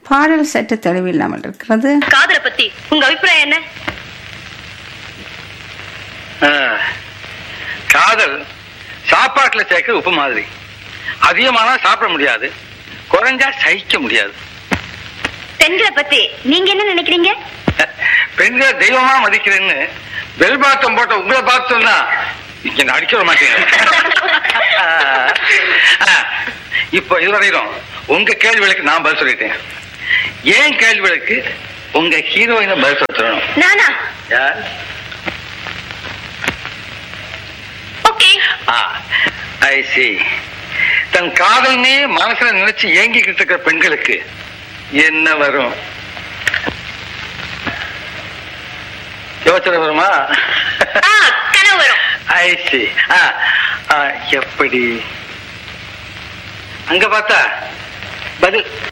பாடல் சற்று தெளிவில்லாமல் இருக்கிறது காதலை பத்தி உங்க அபிப்பிராயம் என்ன ஆ, காதல் சாப்பாட்டுல சேர்க்கிற உப்பு மாதிரி அதிகமானா சாப்பிட முடியாது குறைஞ்சா சகிக்க முடியாது பெண்களை பத்தி நீங்க என்ன நினைக்கிறீங்க பெண்களை தெய்வமா மதிக்கிறேன்னு பெல் பாட்டம் போட்ட உங்களை பார்த்து சொன்னா இங்க நான் அடிக்க விட மாட்டேங்க ஆ, இப்போ இதுவரையிலும் உங்க கேள்விகளுக்கு நான் பதில் சொல்லிட்டேன் ஏன் கேள்விகளுக்கு உங்க ஹீரோயினை பதில் சொல்லணும் நானா யார் ஓகே ஐ சி தன் காதல்னே மனசுல நினைச்சு ஏங்கிக்கிட்டு இருக்கிற பெண்களுக்கு என்ன வரும் யோசனை வருமா கனவு வரும் ஐ சி எப்படி அங்க பார்த்தா பதில்